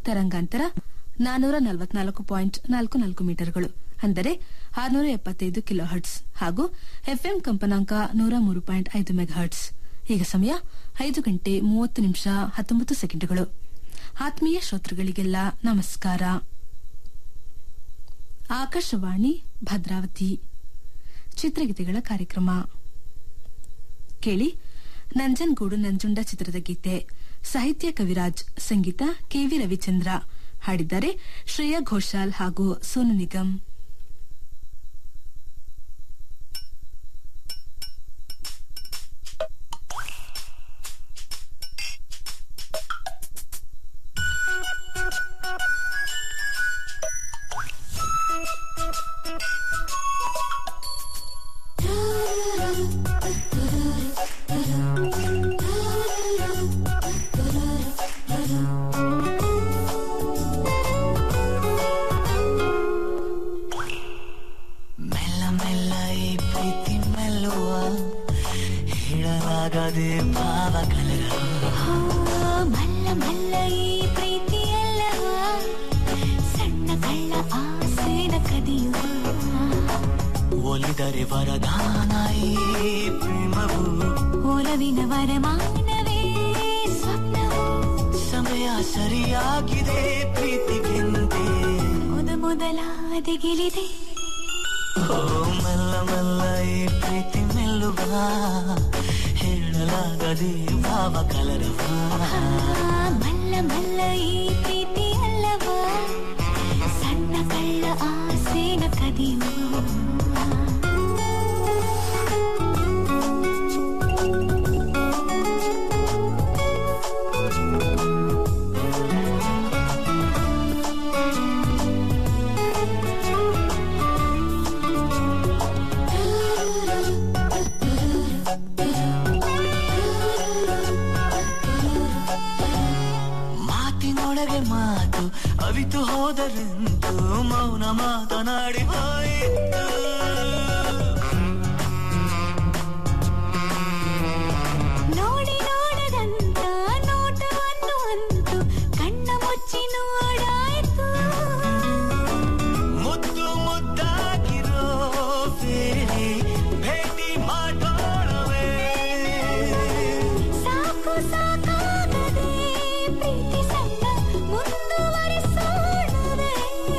ತರಂಗಾಂತರ ನಾನೂರ ನಲವತ್ನಾಲ್ಕು ಪಾಯಿಂಟ್ ನಾಲ್ಕು ನಾಲ್ಕು ಮೀಟರ್ಗಳು ಅಂದರೆ ಆರುನೂರ ಎಪ್ಪತ್ತೈದು ಕಿಲೋ ಹರ್ಟ್ಸ್ ಹಾಗೂ ಎಫ್ಎಂ ಕಂಪನಾಂಕ ನೂರ ಮೂರು ಪಾಯಿಂಟ್ ಐದು ಮೆಗಾಹರ್ಟ್ಸ್ ಈಗ ಸಮಯ ಐದು ಗಂಟೆ ಮೂವತ್ತು ನಿಮಿಷ ಹತ್ತೊಂಬತ್ತು ಸೆಕೆಂಡುಗಳು ಆತ್ಮೀಯ ಶ್ರೋತೃಗಳಿಗೆಲ್ಲ ನಮಸ್ಕಾರ ಆಕಾಶವಾಣಿ ಭದ್ರಾವತಿ ಚಿತ್ರಗೀತೆಗಳ ಕಾರ್ಯಕ್ರಮ ಕೇಳಿ ನಂಜನಗೂಡು ನಂಜುಂಡ ಚಿತ್ರದ ಗೀತೆ ಸಾಹಿತ್ಯ ಕವಿರಾಜ್ ಸಂಗೀತ ಕೆವಿ ರವಿಚಂದ್ರ ಹಾಡಿದ್ದಾರೆ ಶ್ರೇಯಾ ಘೋಷಾಲ್ ಹಾಗೂ ಸೋನು ನಿಗಮ್ ಮೆಲ್ಲ ಮೆಲ್ಲ ಈ ಪ್ರೀತಿ ಮೆಲ್ಲುವ ಹೇಳಲಾಗದೆ ಭಾವ ಕಲರ ಮಲ್ಲ ಮಲ್ಲ ಈ ಪ್ರೀತಿ ಅಲ್ಲವ ಸಣ್ಣ ಕಳ್ಳ ಆಸೆನ ಕದಿಯುವ ಒಲಿದರೆ ವರದಾನ ಈ ಪ್ರೇಮವು ಒಲವಿನ ವರಮಾನವೇ ಸ್ವಪ್ನವು ಸಮಯ ಸರಿಯಾಗಿದೆ ಪ್ರೀತಿಗೆಂದೇ ಮೊದ ಮೊದಲ ದಿಗಿಲಿದೆ ಓ ಮೆಲ್ಲ ಮೆಲ್ಲ ಈ ಪ್ರೀತಿ ಮೆಲ್ಲುವ ಹೇಳಲಾಗದೆ ಭಾವ ಕಲರವ ಆ, ಮಲ್ಲ ಮಲ್ಲ ಈ ಪ್ರೀತಿ ಅಲ್ಲವ ಸಣ್ಣ ಕಳ್ಳ ಆಸೆನ ಕದಿಯುವ ಮಾತಿನೊಳಗೆ ಮಾತು ಅವಿತು ಹೋದರೆಂದು ಮೌನ ಮಾತನಾಡಿ ಹೋಯಿತು ನೋಡಿ ನೋಡದಂತ ನೋಟವನ್ನು ಅಂತು ಕಣ್ಣ ಮುಚ್ಚಿ ನೋಡಾಯ್ತು ಮುದ್ದು ಮುದ್ದಾಗಿರೋ ಬೇರೆ ಭೇಟಿ ಮಾಡೋಣವೇ ಸಾಕು ಸಾಕಾಗದೆ ಪ್ರೀತಿ ಸಂಗ ಮುಂದುವರಿಸೋಣವೇ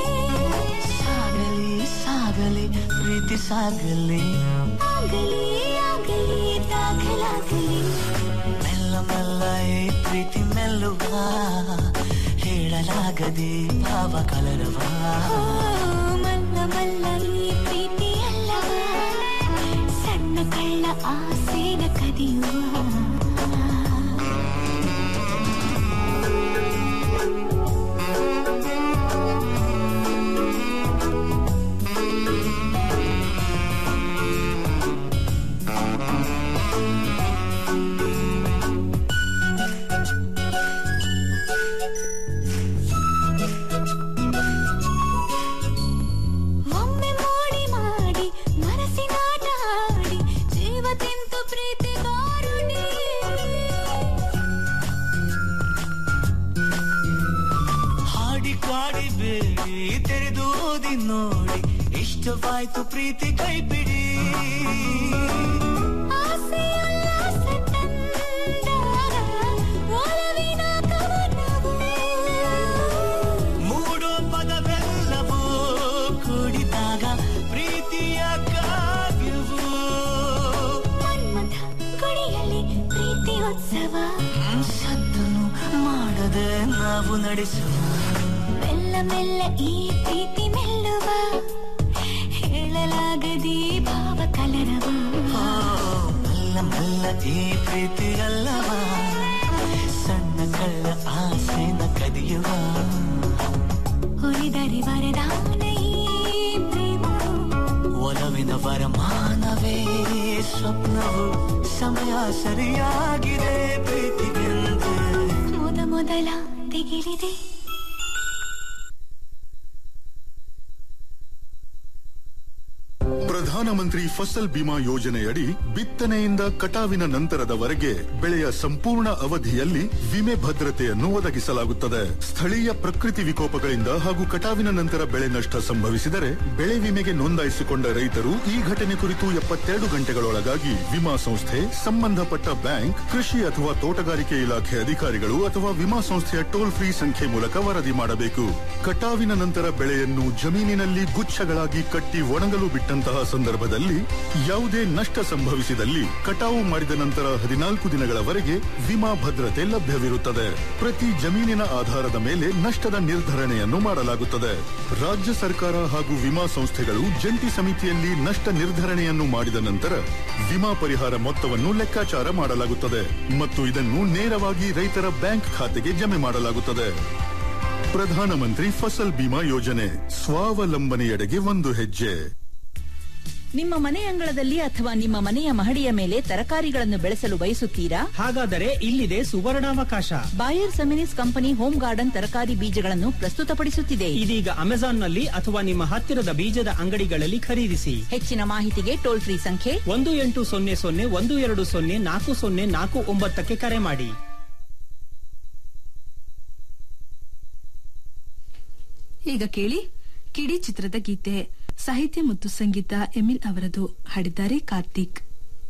ಸಾಗಲಿ ಸಾಗಲಿ ಪ್ರೀತಿ ಸಾಗಲಿ ಆಗಲಿ ಆಗಲಿ ದಾಖಲಾಗಲಿ ಮೆಲ್ಲ ಮೆಲ್ಲ ಈ ಪ್ರೀತಿ ಮೆಲ್ಲುವ ಹೇಳಲಾಗದೆ ಭಾವ ಕಲರವ ಓ, ಮಲ್ಲ ಮಲ್ಲ ಈ ಪ್ರೀತಿ ಅಲ್ಲವ ಸಣ್ಣ ಕಳ್ಳ ಆಸೆನ ಕದಿಯುವ ಒಮ್ಮೆ ಮೋಡಿ ಮಾಡಿ ಮನಸ್ಸಿನಾಟ ಆಡಿ ಜೀವ ತಿಂತು ಪ್ರೀತಿ ಗಾರುಡಿ ಹಾಡಿ ಕಾಡಿ ಬೇಡಿ ತೆರೆದು ಓದಿ ನೋಡಿ ಇಷ್ಟವಾಯ್ತು ಪ್ರೀತಿ ಕೈ ಬಿಡಿ ಆಸೆ ಉಲ್ಲಾಸ ತಂದಾಗ ಒಲವಿನ ಕವನವು ಮೂಡೋ ಪದವೆಲ್ಲವೂ ಕೂಡಿದಾಗ ಪ್ರೀತಿಯ ಕಾವ್ಯವು ಮನ್ಮಥ ಗುಡಿಯಲ್ಲಿ ಪ್ರೀತಿ ಉತ್ಸವ ಹ್ಮ್, ಸದ್ದನು ಮಾಡದೆ ನಾವು ನಡೆಸುವ ಮೆಲ್ಲ ಮೆಲ್ಲ ಈ ಪ್ರೀತಿ ಮೆಲ್ಲುವ ಹೇಳಲಾಗದಿ ಭಾವ ಕಲರವ ಓ, ಮೆಲ್ಲ ಮೆಲ್ಲ ಈ ಪ್ರೀತಿ ಅಲ್ಲವ ಸಣ್ಣ ಕಳ್ಳ ಆಸೆನ ಕದಿಯುವ ಉಳಿದರೆ ವರದಾನ ಈ ಪ್ರೇಮವು ಒಲವಿನ ವರಮಾನವೇ ಸ್ವಪ್ನವು ಸಮಯ ಸರಿಯಾಗಿದೆ ಪ್ರೀತಿಗೆಂದು ಮೊದ ಮೊದಲ ದಿಗಿಲಿದೆ ಪ್ರಧಾನ ಪ್ರಧಾನಮಂತ್ರಿ ಫಸಲ್ ಬಿಮಾ ಯೋಜನೆಯಡಿ ಬಿತ್ತನೆಯಿಂದ ಕಟಾವಿನ ನಂತರದವರೆಗೆ ಬೆಳೆಯ ಸಂಪೂರ್ಣ ಅವಧಿಯಲ್ಲಿ ವಿಮೆ ಭದ್ರತೆಯನ್ನು ಒದಗಿಸಲಾಗುತ್ತದೆ ಸ್ಥಳೀಯ ಪ್ರಕೃತಿ ವಿಕೋಪಗಳಿಂದ ಹಾಗೂ ಕಟಾವಿನ ನಂತರ ಬೆಳೆ ನಷ್ಟ ಸಂಭವಿಸಿದರೆ ಬೆಳೆ ವಿಮೆಗೆ ನೋಂದಾಯಿಸಿಕೊಂಡ ರೈತರು ಈ ಘಟನೆ ಕುರಿತು ಎಪ್ಪತ್ತೆರಡು ಗಂಟೆಗಳೊಳಗಾಗಿ ವಿಮಾ ಸಂಸ್ಥೆ ಸಂಬಂಧಪಟ್ಟ ಬ್ಯಾಂಕ್ ಕೃಷಿ ಅಥವಾ ತೋಟಗಾರಿಕೆ ಇಲಾಖೆ ಅಧಿಕಾರಿಗಳು ಅಥವಾ ವಿಮಾ ಸಂಸ್ಥೆಯ ಟೋಲ್ ಫ್ರೀ ಸಂಖ್ಯೆ ಮೂಲಕ ವರದಿ ಮಾಡಬೇಕು ಕಟಾವಿನ ನಂತರ ಬೆಳೆಯನ್ನು ಜಮೀನಿನಲ್ಲಿ ಗುಚ್ಛಗಳಾಗಿ ಕಟ್ಟಿ ಒಣಗಲು ಬಿಟ್ಟಂತಹ ಸಂದರ್ಭದಲ್ಲಿ ಯಾವುದೇ ನಷ್ಟ ಸಂಭವಿಸಿದಲ್ಲಿ ಕಟಾವು ಮಾಡಿದ ನಂತರ ಹದಿನಾಲ್ಕು ದಿನಗಳವರೆಗೆ ವಿಮಾ ಭದ್ರತೆ ಲಭ್ಯವಿರುತ್ತದೆ ಪ್ರತಿ ಜಮೀನಿನ ಆಧಾರದ ಮೇಲೆ ನಷ್ಟದ ನಿರ್ಧರಣೆಯನ್ನು ಮಾಡಲಾಗುತ್ತದೆ ರಾಜ್ಯ ಸರ್ಕಾರ ಹಾಗೂ ವಿಮಾ ಸಂಸ್ಥೆಗಳು ಜಂಟಿ ಸಮಿತಿಯಲ್ಲಿ ನಷ್ಟ ನಿರ್ಧರಣೆಯನ್ನು ಮಾಡಿದ ನಂತರ ವಿಮಾ ಪರಿಹಾರ ಮೊತ್ತವನ್ನು ಲೆಕ್ಕಾಚಾರ ಮಾಡಲಾಗುತ್ತದೆ ಮತ್ತು ಇದನ್ನು ನೇರವಾಗಿ ರೈತರ ಬ್ಯಾಂಕ್ ಖಾತೆಗೆ ಜಮೆ ಮಾಡಲಾಗುತ್ತದೆ ಪ್ರಧಾನಮಂತ್ರಿ ಫಸಲ್ ಬಿಮಾ ಯೋಜನೆ ಸ್ವಾವಲಂಬನೆಯೆಡೆಗೆ ಒಂದು ಹೆಜ್ಜೆ ನಿಮ್ಮ ಮನೆ ಅಂಗಳದಲ್ಲಿ ಅಥವಾ ನಿಮ್ಮ ಮನೆಯ ಮಹಡಿಯ ಮೇಲೆ ತರಕಾರಿಗಳನ್ನು ಬೆಳೆಸಲು ಬಯಸುತ್ತೀರಾ ಹಾಗಾದರೆ ಇಲ್ಲಿದೆ ಸುವರ್ಣಾವಕಾಶ Bayer Seminis company home garden ತರಕಾರಿ ಬೀಜಗಳನ್ನು ಪ್ರಸ್ತುತಪಡಿಸುತ್ತಿದೆ ಇದೀಗ ಅಮೆಜಾನ್ನಲ್ಲಿ ಅಥವಾ ನಿಮ್ಮ ಹತ್ತಿರದ ಬೀಜದ ಅಂಗಡಿಗಳಲ್ಲಿ ಖರೀದಿಸಿ ಹೆಚ್ಚಿನ ಮಾಹಿತಿಗೆ ಟೋಲ್ ಫ್ರೀ ಸಂಖ್ಯೆ ಒಂದು ಎಂಟು ಸೊನ್ನೆ ಸೊನ್ನೆ ಒಂದು ಎರಡು ಸೊನ್ನೆ ನಾಲ್ಕು ಸೊನ್ನೆ ನಾಲ್ಕು ಒಂಬತ್ತಕ್ಕೆ ಕರೆ ಮಾಡಿ ಈಗ ಕೇಳಿ ಕಿಡಿ ಚಿತ್ರದ ಗೀತೆ ಸಾಹಿತ್ಯ ಮತ್ತು ಸಂಗೀತ ಎಮಿಲ್ ಅವರದು ಹಾಡಿದ್ದಾರೆ ಕಾರ್ತಿಕ್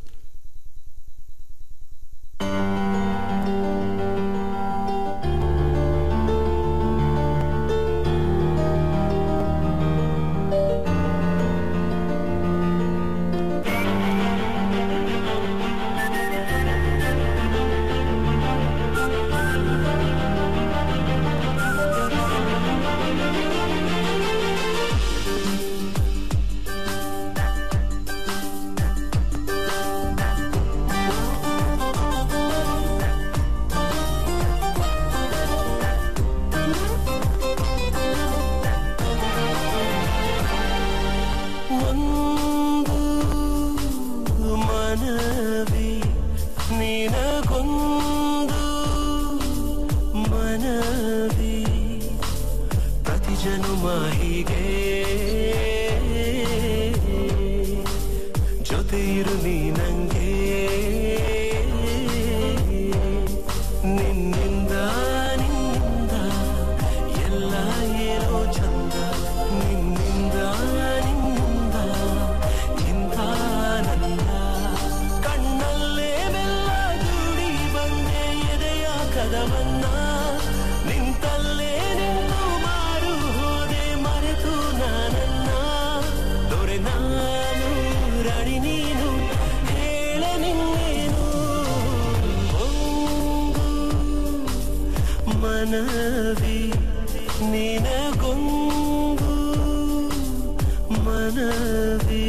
ಒಂದು ಮನವಿ ನಿನಗೊಂದು ಮನವಿ ಪ್ರತಿ ಜನುಮ ಹೀಗೆ ಜೊತೆ ಇರು ನೀ ನಂಗೆ ನಿನ್ನಿಂದ ನಿನ್ನಿಂದ ಎಲ್ಲ ಏನೋ ಚಂದ ನಿನ್ನಿಂದ ನಿನ್ನಿಂದ ಇಂಥ ನಂದ ಕಣ್ಣಲ್ಲೇ ಬೆಲ್ಲ ದೂಡಿ ಬಂದೆ ಎದೆಯ ಕದವನ್ನ ನಿಂತಲ್ಲೇ ನಿಂತು ಮಾರು ಹೋದೆ ಮರೆತು ನಾನನ್ನ ದೊರೆ ನಾನು ರಾಣಿ ನೀನು ಹೇಳ ನಿನ್ನೇನು ಒಂದು ಮನವಿ ನಿನಗೊಂದು ಮನವಿ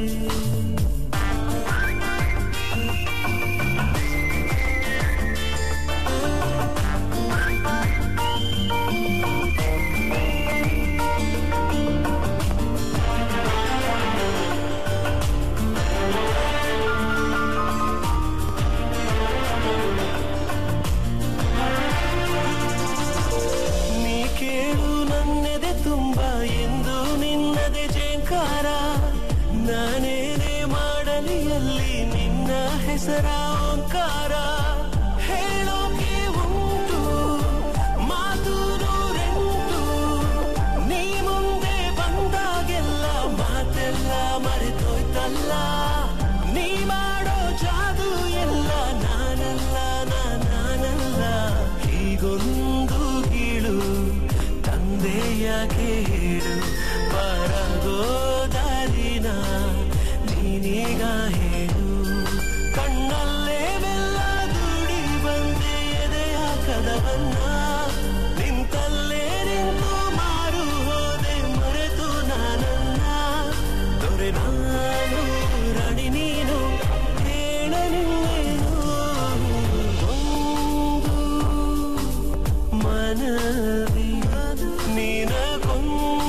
ನೀ ಕೇಳು ನನ್ನೆದೆ ತುಂಬ ಎಂದು ನಿನ್ನದೆ ಜೇಂಕಾರ ನಾನೇನೇ ಮಾಡಲಿ ಅಲ್ಲಿ ನಿನ್ನ ಹೆಸರ ಓಂಕಾರ ಹೇಳೋಕೆ ಉಂಟು ಮಾತು ನೂರೆಂಟು ನೀ ಮುಂದೆ ಬಂದಾಗೆಲ್ಲ ಮಾತೆಲ್ಲ ಮರೆತೋಯ್ತಲ್ಲ ನೀ ಮಾಡೋ ಜಾದು ಎಲ್ಲ ನಾನಲ್ಲ ನಾನಲ್ಲ ಹೀಗೊಂದು ಗೀಳು ತಂದೆ ಯಾಕೆ ಹೇಳು ಪರಗೋದಾರಿನ ನೀನೀಗ ಹೇಳು ಕಣ್ಣಲ್ಲೇ ಬೆಲ್ಲ ದೂಡಿ ಬಂದೆ ಎದೆಯ ಕದವನ್ನ ನಿಂತಲ್ಲೇ ನಿಂತು ಮಾರು ಹೋದೆ ಮರೆತು ನಾನನ್ನ ದೊರೆ ನಾನು ರಾಣಿ ನೀನು ಹೇಳ ನಿನ್ನೇನು ಒಂದು ಮನವಿ ನಿನಗೊಂದು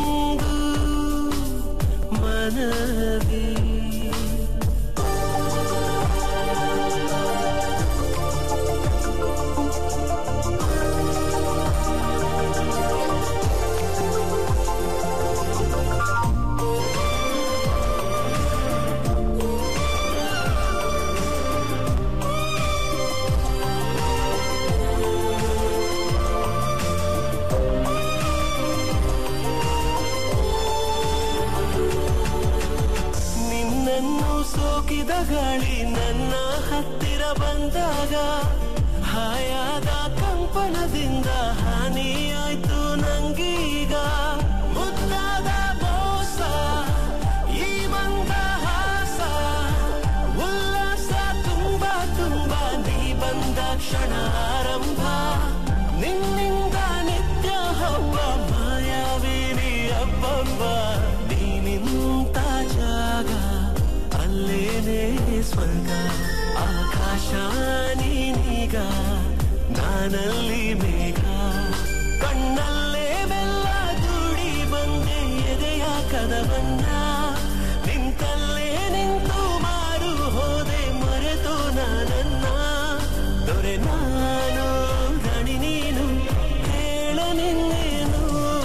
ಸೋಕಿದ ಗಾಳಿ ನನ್ನ ಹತ್ತಿರ ಬಂದಾಗ ಹಾಯಾದ ಕಂಪನದಿಂದ ಹಾನಿಯಾಯ್ತು ನಂಗೀಗ ಮುದ್ದಾದ ಮೋಸ ಈ ಮಂದಹಾಸ ಉಲ್ಲಾಸ ತುಂಬಾ ತುಂಬಾ ನೀ ಬಂದ ಕ್ಷಣ ಆರಂಭ ನಿನ್ನಿಂದ ನಿತ್ಯ ಹಬ್ಬ ಮಾಯಾವಿನಿ ಹಬ್ಬಬ್ಬ ನೀನಿಂತ ಜಾಗ ಅಲ್ಲೇನೇ ಸ್ವರ್ಗ ಆಕಾಶ ನೀನೀಗ ನಾನಲ್ಲಿ ಮೇಘ ಕಣ್ಣಲ್ಲೇ ಬೆಲ್ಲ ದೂಡಿ ಬಂದೆ ಎದೆಯ ಕದವನ್ನ ನಿಂತಲ್ಲೇ ನಿಂತು ಮಾರು ಹೋದೆ ಮರೆತು ನಾನನ್ನ ದೊರೆ ನಾನು ರಾಣಿ ನೀನು ಹೇಳ ನಿನ್ನೇನು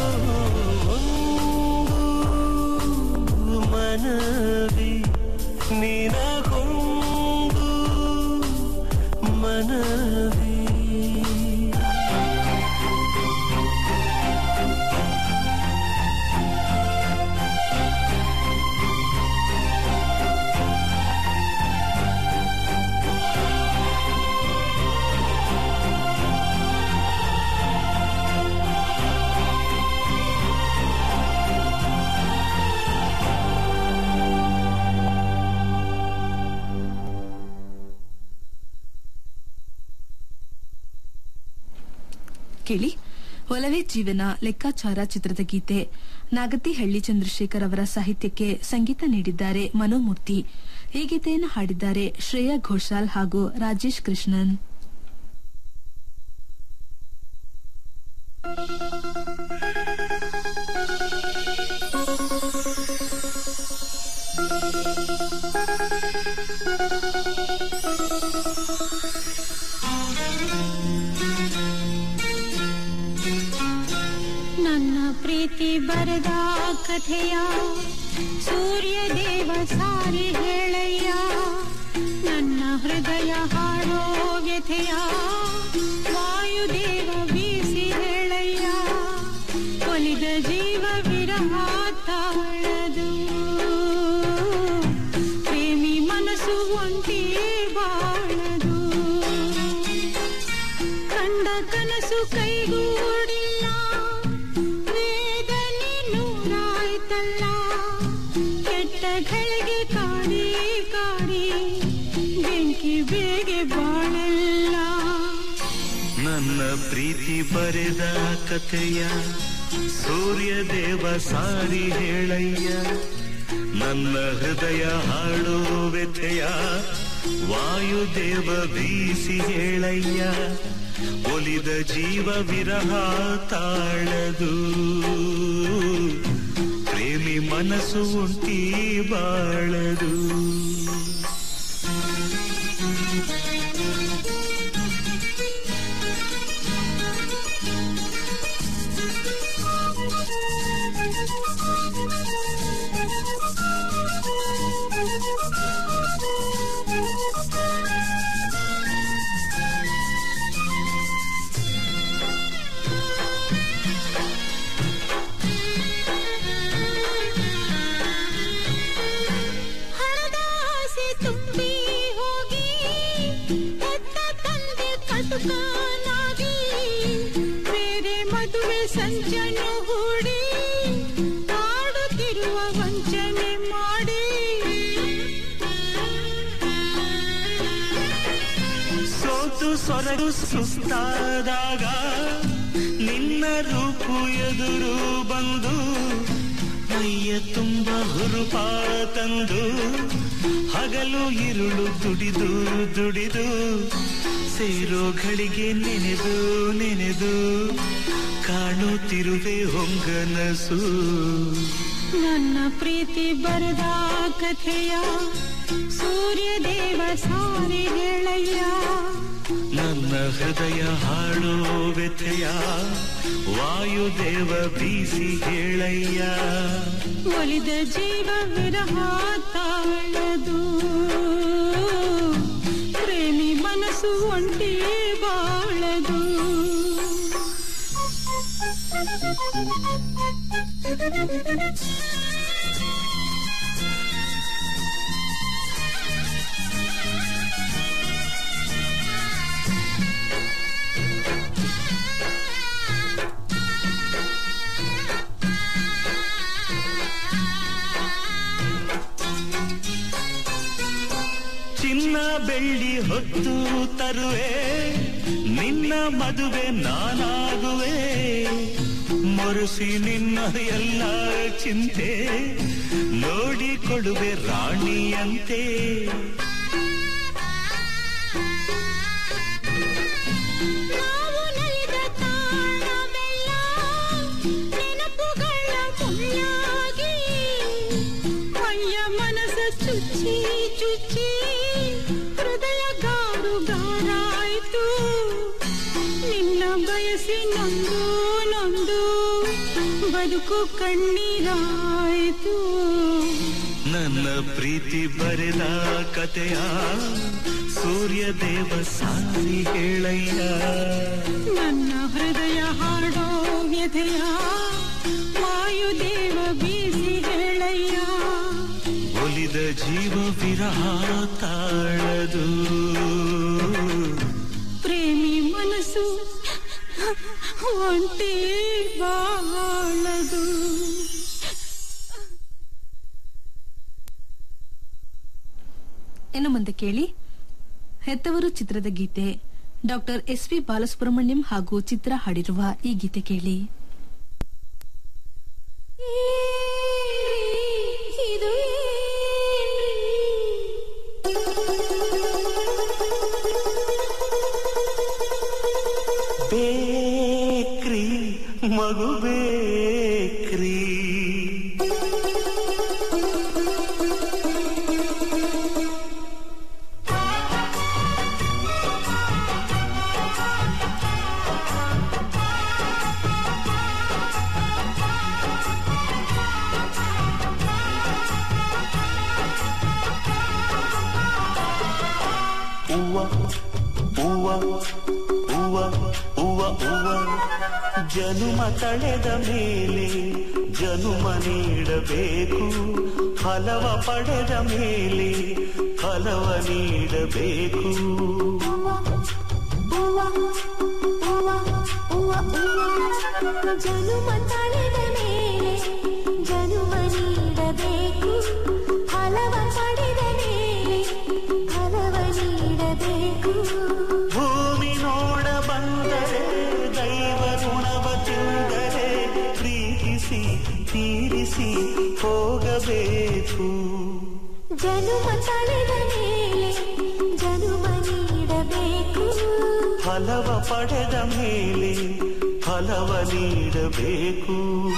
ಒಂದು ಮನವಿ ನಿನಗೊಂದು ಮನವಿ ಕೇಳಿ ಒಲವೇ ಜೀವನ ಲೆಕ್ಕಾಚಾರ ಚಿತ್ರದ ಗೀತೆ ನಾಗತಿಹಳ್ಳಿ ಚಂದ್ರಶೇಖರ್ ಅವರ ಸಾಹಿತ್ಯಕ್ಕೆ ಸಂಗೀತ ನೀಡಿದ್ದಾರೆ ಮನೋಮೂರ್ತಿ ಈ ಗೀತೆಯನ್ನು ಹಾಡಿದ್ದಾರೆ ಶ್ರೇಯಾ ಘೋಷಾಲ್ ಹಾಗೂ ರಾಜೇಶ್ ಕೃಷ್ಣನ್ ನನ್ನ ಪ್ರೀತಿ ಬರೆದ ಕಥೆಯ ಸೂರ್ಯ ದೇವ ಸಾರಿ ಹೇಳಯ್ಯ ನನ್ನ ಹೃದಯ ಹಾಡೋ ವ್ಯಥೆಯ ವಾಯುದೇವ ಬೀಸಿ ಹೇಳಯ್ಯ ಒಲಿದ ಜೀವ ವಿರಹ ತಾಳದು ಪ್ರೇಮಿ ಮನಸ್ಸು ಒಂಟಿ ಬಾಳದು ಕಂಡ ಕನಸು ಕೈಗೂಡಿಲ್ಲ ವೇದನೆ ನೂರಾಯ್ತಲ್ಲ ಕೆಟ್ಟ ಗಳಿಗೆ ಕಾಡಿ ಕಾಡಿ ಬೆಂಕಿ ಬೇಗೆ ಬಾಳಲ್ಲ ನನ್ನ ಪ್ರೀತಿ ಬರೆದ ಕಥೆಯ ಸೂರ್ಯ ದೇವ ಸಾರಿ ಹೇಳಯ್ಯ ನನ್ನ ಹೃದಯ ಹಾಡೋ ವ್ಯಥೆಯ ವಾಯುದೇವ ಬೀಸಿ ಹೇಳಯ್ಯ ಒಲಿದ ಜೀವ ವಿರಹ ತಾಳದು ಪ್ರೇಮಿ ಮನಸ್ಸು ಉಂಟಿ ಬಾಳದು ಹಣದ ಆಸೆ ತುಂಬಿ ಹೋಗಿ ಹೆತ್ತ ತಂದೆ ಕಟುಕನಾಗಿ ಬೇರೆ ಮದುವೆ ಸಂಚನು ಹೂಡಿ ಕಾಡುತ್ತಿರುವ ವಂಚನೆ ಮಾಡಿ ಸೋತು ಸೊರಗು ಸುಸ್ತಾದಾಗ ನಿನ್ನ ರೂಪು ಎದುರು ಬಂದು ಮೈಯ ತುಂಬ ಹುರುಪ ತಂದು ಹಗಲು ಇರುಳು ದುಡಿದು ದುಡಿದು ಸೇರೋ ಗಳಿಗೆ ನೆನೆದು ನೆನೆದು ಕಾಣುತ್ತಿರುವೆ ಹೊಂಗನಸು ನನ್ನ ಪ್ರೀತಿ ಬರೆದ ಕಥೆಯ ಸೂರ್ಯ ದೇವ ಸಾರಿ ಹೇಳಯ್ಯ ನನ್ನ ಹೃದಯ ಹಾಡೋ ವ್ಯಥೆಯ ವಾಯುದೇವ ಬೀಸಿ ಹೇಳಯ್ಯ ಒಲಿದ ಜೀವ ವಿರಹ ತಾಳದು ಪ್ರೇಮಿ ಮನಸ್ಸು ಒಂಟಿ ಬಾಳದು ಬೆಳ್ಳಿ ಹೊತ್ತು ತರುವೆ ನಿನ್ನ ಮದುವೆ ನಾನಾಗುವೆ ಮೊರಸಿ ನಿನ್ನ ಎಲ್ಲ ಚಿಂತೆ ನೋಡಿಕೊಡುವೆ ರಾಣಿಯಂತೆ ನಾವು ನಲಿದ ತಾಣವೆಲ್ಲ ನೆನಪುಗಳ ಮುಳ್ಳಾಗಿ ಅಯ್ಯ ಮನಸ ಚುಚ್ಚಿ ಚುಚ್ಚಿ ಹೃದಯ ಗಾರು ಗಾರಾಯ್ತು ನಿನ್ನ ಬಯಸಿ ನೊಂದು ನೊಂದು ಬದುಕು ಕಣ್ಣೀರಾಯ್ತು ನನ್ನ ಪ್ರೀತಿ ಬರೆದ ಕತೆಯ ಸೂರ್ಯ ದೇವ ಸಾರಿ ಹೇಳಯ್ಯ ನನ್ನ ಹೃದಯ ಹಾಡೋ ವ್ಯಥೆಯ ವಾಯುದೇವ ಬೀಸಿ ಹೇಳಯ್ಯ ಒಲಿದ ಜೀವ ವಿರಹ ತಾಳದು ಪ್ರೇಮಿ ಮನಸ್ಸು ಒಂಟಿ ಬಾಳದು ಇನ್ನು ಮುಂದೆ ಕೇಳಿ ಹೆತ್ತವರು ಚಿತ್ರದ ಗೀತೆ ಡಾಕ್ಟರ್ ಎಸ್ ವಿ ಬಾಲಸುಬ್ರಹ್ಮಣ್ಯಂ ಹಾಗೂ ಚಿತ್ರ ಹಾಡಿರುವ ಈ ಗೀತೆ ಕೇಳಿ ಇದು ಬೇಕ್ರಿ ಮಗು ಬೇಕ್ರಿ ಹೂವ ಹೂವ ಹೂವ ಹೂವ ಹೂವ ಜನುಮ ತಳೆದ ಮೇಲೆ ಜನುಮ ನೀಡಬೇಕು ಫಲವ ಪಡೆದ ಮೇಲೆ ಫಲವ ನೀಡಬೇಕು ಜನುಮ ತಳೆದ ಮೇಲೆ ಜನುಮ ನೀಡಬೇಕು ಫಲವ ಪಡೆದ ಮೇಲೆ ಫಲವ ನೀಡಬೇಕು ಭೂಮಿ ನೋಡ ಬಂದರೆ ದೈವ ಗುಣವ ತಿಂದರೆ ಪ್ರೀತಿಸಿ ತೀರಿಸಿ ಹೋಗಬೇಕು ಜನುಮ ತಳೆದ ಮೇಲೆ ಜನುಮ ನೀಡಬೇಕು ಫಲವ ಪಡೆದ ಮೇಲೆ ಫಲವ ನೀಡಬೇಕು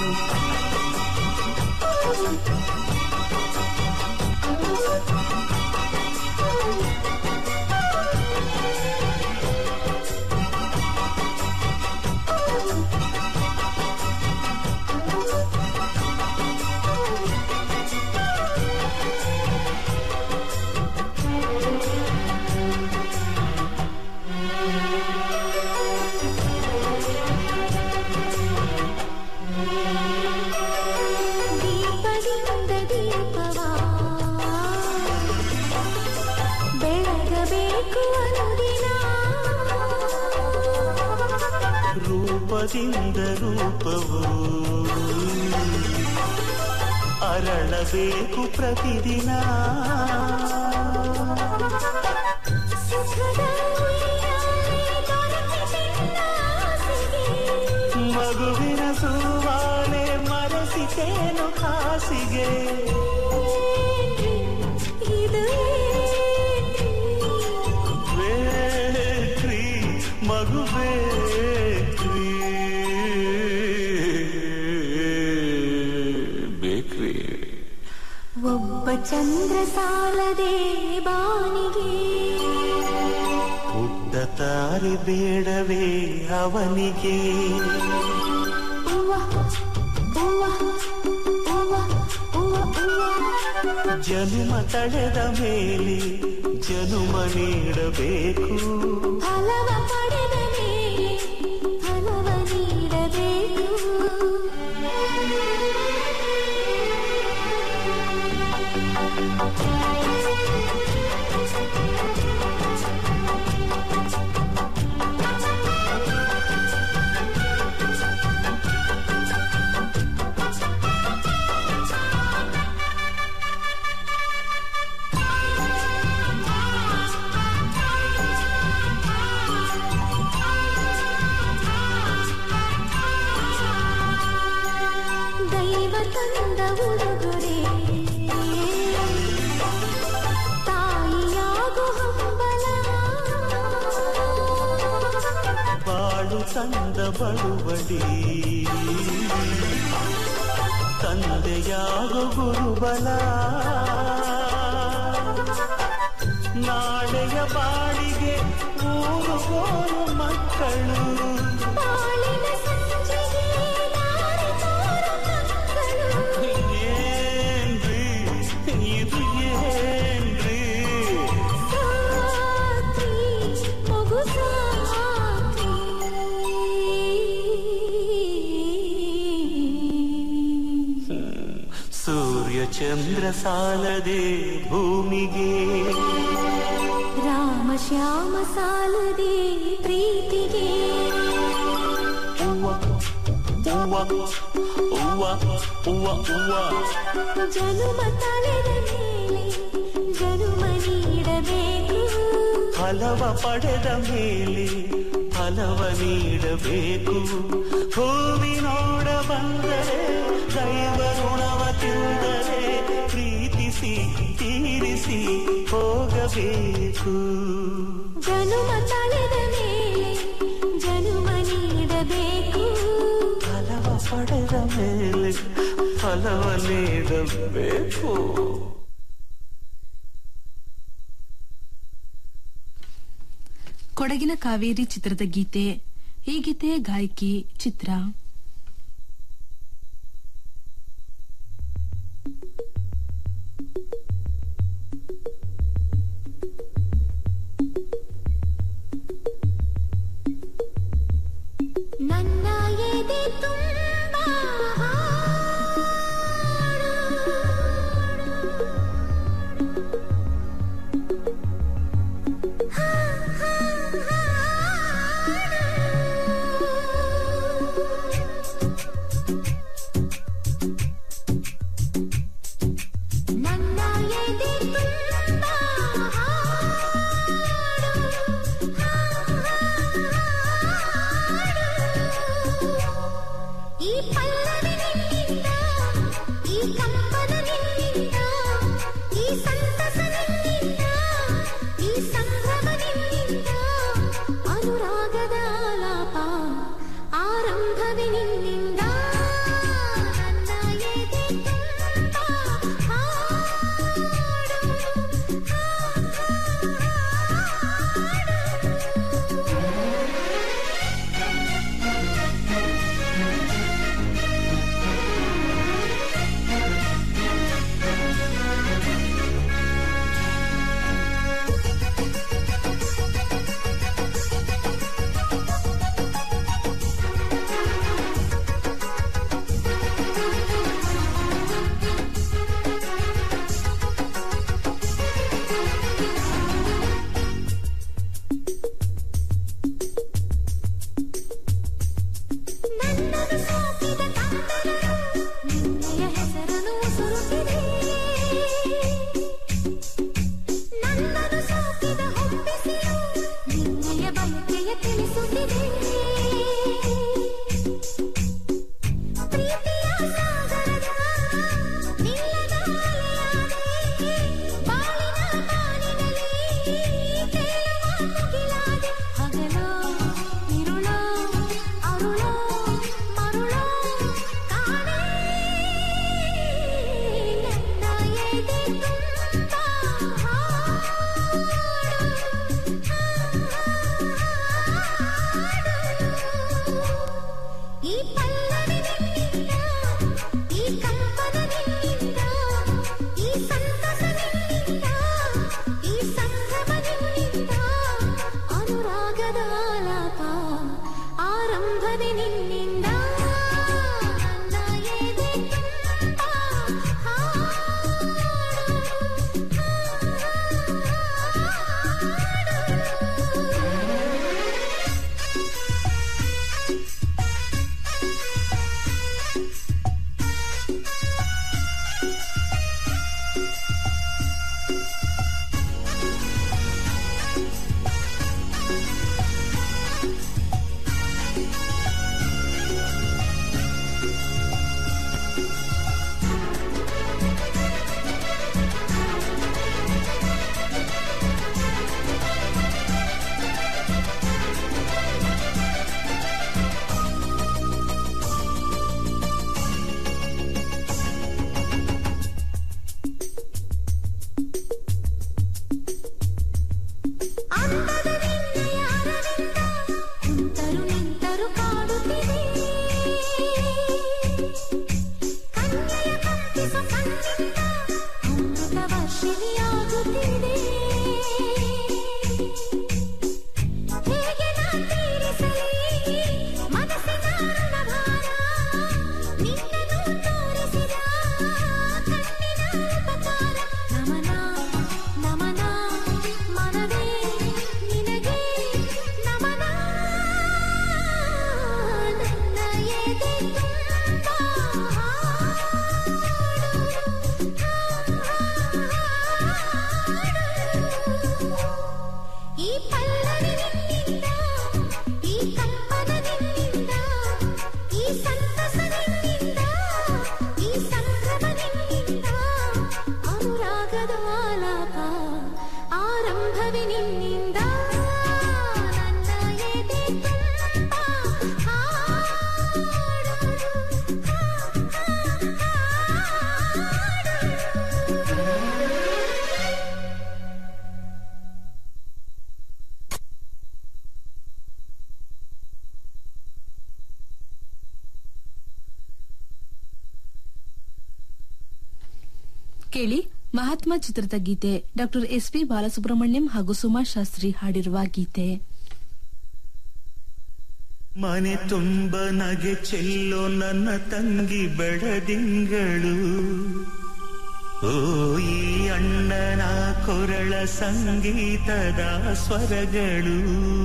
ದೀಪದಿಂದ ದೀಪವ ಬೆಳಗಬೇಕು ಅನುದಿನ ರೂಪದಿಂದ ರೂಪವು ಅರಳಬೇಕು ಪ್ರತಿದಿನ ಸುಖದ ಉಯ್ಯಾಲೆ ದೊರಕಿಸಿದ ಆಸೆಗೆ ಮಗುವಿನ ಸುವಾಲೆ ಮರೆಸಿತೇನು ಹಾಸಿಗೆ ಇದು ಬೇಕ್ರಿ ಮಗು ಬೇಕ್ರಿ ಬೇಕ್ರಿ ಒಬ್ಬ ಚಂದ್ರ ಸಾಲದೆ ಬಾನಿಗೆ ಪುಟ್ಟ ತಾರೆ ಬೇಡವೇ ಅವನಿಗೆ ಹೂವ ಹೂವ ಹೂವ ಹೂವ ಹೂವ ಜನುಮ ತಳೆದ ಮೇಲೆ ಜನುಮ ನೀಡಬೇಕು ಫಲವ ಪಡೆದ ಮೇಲೆ ಫಲವ ನೀಡಬೇಕು ಆ ತಂದ ಉಡುಗೊರೆ ತಾಯಿಯಾಗು ಹಂಬಲ ಬಾಳು ತಂದ ಬಳುವಡಿ ತಂದೆಯಾಗೋ ಗುರುಬಲ ನಾಳೆಯ ಬಾಳಿಗೆ ಮೂರು ಗೋರು ಮಕ್ಕಳು ಬಾಳಿನ ಸಂಜೆಗೆ ದಾರಿ ತೋರು ಮಕ್ಕಳು ಏನ್ರಿ ಇದು ಏನ್ರಿ ಸಾತ್ರಿ ಮಗು ಸಾತ್ರಿ ಸೂರ್ಯ ಚಂದ್ರ ಸಾಲದೆ ಭೂಮಿಗೆ ರಾಮ ಶ್ಯಾಮ ಸಾಲದೆ ಪ್ರೀತಿಗೆ ಹೂವ ಹೂವ ಹೂವ ಹೂವ ಹೂವ ಜನುಮ ತಳೆದ ಮೇಲೆ ಜನುಮ ನೀಡಬೇಕು ಫಲವ ಪಡೆದ ಮೇಲೆ ಫಲವ ನೀಡಬೇಕು ಭೂಮಿ ನೋಡ ಬಂದರೆ ದೈವ ಋಣವ ತಿಂದರೆ ಪ್ರೀತಿಸಿ ತೀರಿಸಿ ಹೋಗಬೇಕು ಜನುಮ ತಳೆದ ಮೇಲೆ ಜನುಮ ನೀಡಬೇಕು ಫಲವ ಪಡೆದ ಮೇಲೆ ಫಲವ ನೀಡಬೇಕು ಕೊಡಗಿನ ಕಾವೇರಿ ಚಿತ್ರದ ಗೀತೆ ಈ ಗೀತೆಯ ಗಾಯಕಿ ಚಿತ್ರ ನನ್ನ ಎದೆ ತುಂಬ ನನ್ನ ಎದೆ ತುಂಬ ಈ ಪಲ್ಲವಿ ನಿನ್ನಿಂದ ಈ ಕಂಪನ ನಿನ್ನಿಂದ ಈ ಸಂತಸ ನಿನ್ನಿಂದ ಈ ಸಂಭ್ರಮ ನಿನ್ನಿಂದ ಅನುರಾಗದ ಆಲಾಪ ಆರಂಭವೇ ನಿನ್ನಿಂದ ನನ್ನ ಎದೆ ತುಂಬ ಹಾಡು ಕೇಳಿ ಮಹಾತ್ಮ ಚಿತ್ರದ ಗೀತೆ ಡಾಕ್ಟರ್ ಎಸ್ ಪಿ ಬಾಲಸುಬ್ರಹ್ಮಣ್ಯಂ ಹಾಗೂ ಸುಮಾ ಶಾಸ್ತ್ರಿ ಹಾಡಿರುವ ಗೀತೆ ಮನೆ ತುಂಬ ನಗೆ ಚೆಲ್ಲೋ ನನ್ನ ತಂಗಿ ಬೆಳದಿಂಗಳು ಓ ಈ ಅಣ್ಣನ ಕೊರಳ ಸಂಗೀತದ ಸ್ವರಗಳು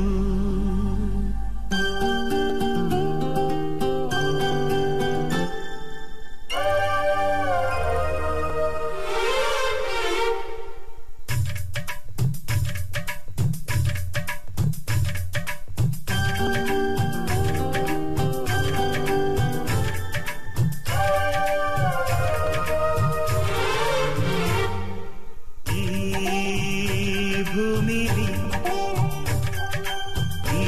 ಈ ಭೂಮಿಲಿ ಈ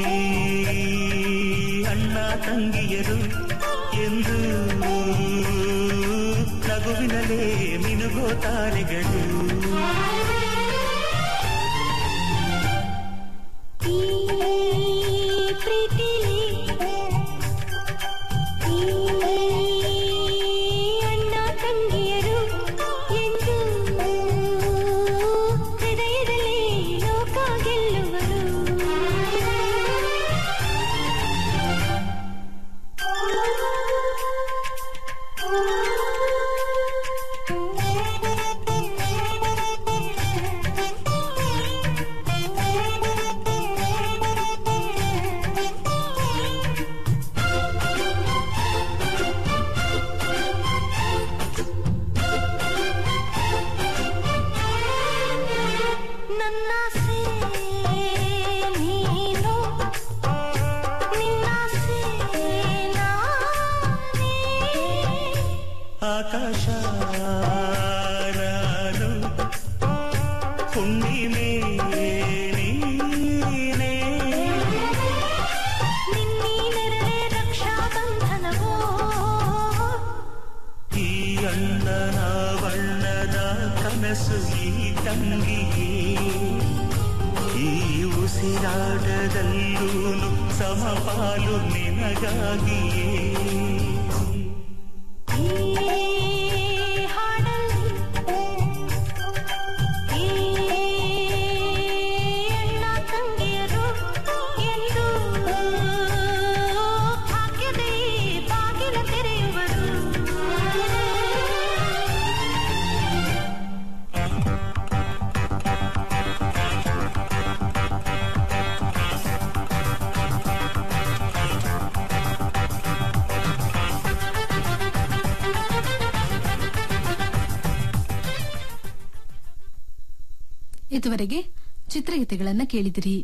ಅಣ್ಣ ತಂಗಿಯರು ಎಂದು ನಗುವಿನಲೇ ಮಿನುಗೋ ತಾರೆಗಳು ಈ ಪ್ರೀತಿಲಿ ಈ ಅಣ್ಣ ತಂಗಿಯರು ಎಂದು ಹೃದಯದಲ್ಲಿ ಲೋಕ ಗೆಲ್ಲುವರು ನನ್ನಾಸೆ ನೀನು ನಿನ್ನಾಸೆ ನಾನೇ ಆಕಾಶ ನಾನು ಹುಣ್ಣಿಮೆ ನೀನೇ ನಿನ್ನೀನೆರಳೆ ರಕ್ಷಾಬಂಧನವೋ ಈ ಅಣ್ಣನ ಬಣ್ಣದ ಕನಸು ಈ ತಂಗಿಯೇ ಈ ಉಸಿರಾಟದಲ್ಲೂ ಸಮಪಾಲು ನಿನಗಾಗಿಯೇ ಈ ಹಾಡಲ್ಲಿ ಈ ಅಣ್ಣ ತಂಗಿಯರು ಎಂದು ಭಾಗ್ಯದ ಈ ಬಾಗಿಲ ತೆರೆಯುವರು ಇದುವರೆಗೆ ಚಿತ್ರಗೀತೆಗಳನ್ನ ಕೇಳಿದಿರಿ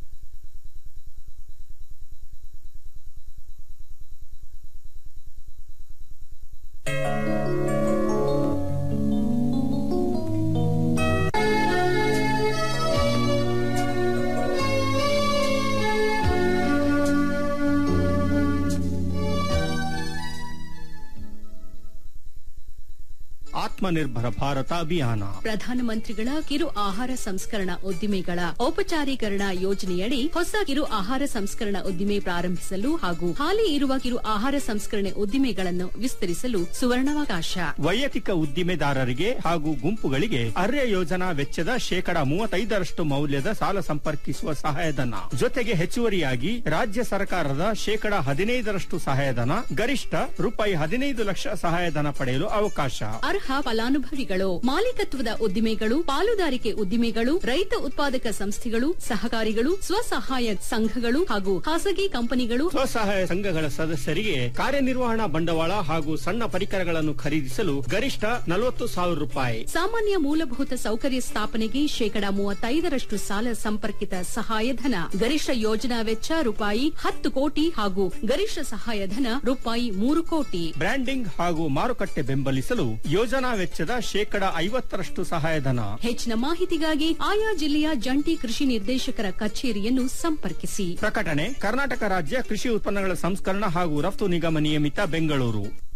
ಆತ್ಮನಿರ್ಭರ ಭಾರತ ಅಭಿಯಾನ ಪ್ರಧಾನಮಂತ್ರಿಗಳ ಕಿರು ಆಹಾರ ಸಂಸ್ಕರಣಾ ಉದ್ದಿಮೆಗಳ ಔಪಚಾರೀಕರಣ ಯೋಜನೆಯಡಿ ಹೊಸ ಕಿರು ಆಹಾರ ಸಂಸ್ಕರಣಾ ಉದ್ದಿಮೆ ಪ್ರಾರಂಭಿಸಲು ಹಾಗೂ ಹಾಲಿ ಇರುವ ಕಿರು ಆಹಾರ ಸಂಸ್ಕರಣೆ ಉದ್ದಿಮೆಗಳನ್ನು ವಿಸ್ತರಿಸಲು ಸುವರ್ಣಾವಕಾಶ ವೈಯಕ್ತಿಕ ಉದ್ದಿಮೆದಾರರಿಗೆ ಹಾಗೂ ಗುಂಪುಗಳಿಗೆ ಅರ್ಯ ಯೋಜನಾ ವೆಚ್ಚದ ಶೇಕಡಾ ಮೂವತ್ತೈದರಷ್ಟು ಮೌಲ್ಯದ ಸಾಲ ಸಂಪರ್ಕಿಸುವ ಸಹಾಯಧನ ಜೊತೆಗೆ ಹೆಚ್ಚುವರಿಯಾಗಿ ರಾಜ್ಯ ಸರ್ಕಾರದ ಶೇಕಡಾ ಹದಿನೈದರಷ್ಟು ಸಹಾಯಧನ ಗರಿಷ್ಠ ರೂಪಾಯಿ ಹದಿನೈದು ಲಕ್ಷ ಸಹಾಯಧನ ಪಡೆಯಲು ಅವಕಾಶ ಅರ್ಹ ಫಲಾನುಭವಿಗಳು ಮಾಲೀಕತ್ವದ ಉದ್ದಿಮೆಗಳು ಪಾಲುದಾರಿಕೆ ಉದ್ದಿಮೆಗಳು ರೈತ ಉತ್ಪಾದಕ ಸಂಸ್ಥೆಗಳು ಸಹಕಾರಿಗಳು ಸ್ವಸಹಾಯ ಸಂಘಗಳು ಹಾಗೂ ಖಾಸಗಿ ಕಂಪನಿಗಳು ಸ್ವಸಹಾಯ ಸಂಘಗಳ ಸದಸ್ಯರಿಗೆ ಕಾರ್ಯನಿರ್ವಹಣಾ ಬಂಡವಾಳ ಹಾಗೂ ಸಣ್ಣ ಪರಿಕರಗಳನ್ನು ಖರೀದಿಸಲು ಗರಿಷ್ಠ ನಲವತ್ತು ಸಾವಿರ ರೂಪಾಯಿ ಸಾಮಾನ್ಯ ಮೂಲಭೂತ ಸೌಕರ್ಯ ಸ್ಥಾಪನೆಗೆ ಶೇಕಡಾ ಮೂವತ್ತೈದರಷ್ಟು ಸಾಲ ಸಂಪರ್ಕಿತ ಸಹಾಯಧನ ಗರಿಷ್ಠ ಯೋಜನಾ ವೆಚ್ಚ ರೂಪಾಯಿ ಹತ್ತು ಕೋಟಿ ಹಾಗೂ ಗರಿಷ್ಠ ಸಹಾಯಧನ ರೂಪಾಯಿ ಮೂರು ಕೋಟಿ ಬ್ರ್ಯಾಂಡಿಂಗ್ ಹಾಗೂ ಮಾರುಕಟ್ಟೆ ಬೆಂಬಲಿಸಲು ಯೋಜನಾ ವೆಚ್ಚದ ಶೇಕಡಾ ಐವತ್ತರಷ್ಟು ಸಹಾಯಧನ ಹೆಚ್ಚಿನ ಮಾಹಿತಿಗಾಗಿ ಆಯಾ ಜಿಲ್ಲೆಯ ಜಂಟಿ ಕೃಷಿ ನಿರ್ದೇಶಕರ ಕಚೇರಿಯನ್ನು ಸಂಪರ್ಕಿಸಿ ಪ್ರಕಟಣೆ ಕರ್ನಾಟಕ ರಾಜ್ಯ ಕೃಷಿ ಉತ್ಪನ್ನಗಳ ಸಂಸ್ಕರಣ ಹಾಗೂ ರಫ್ತು ನಿಗಮ ನಿಯಮಿತ ಬೆಂಗಳೂರು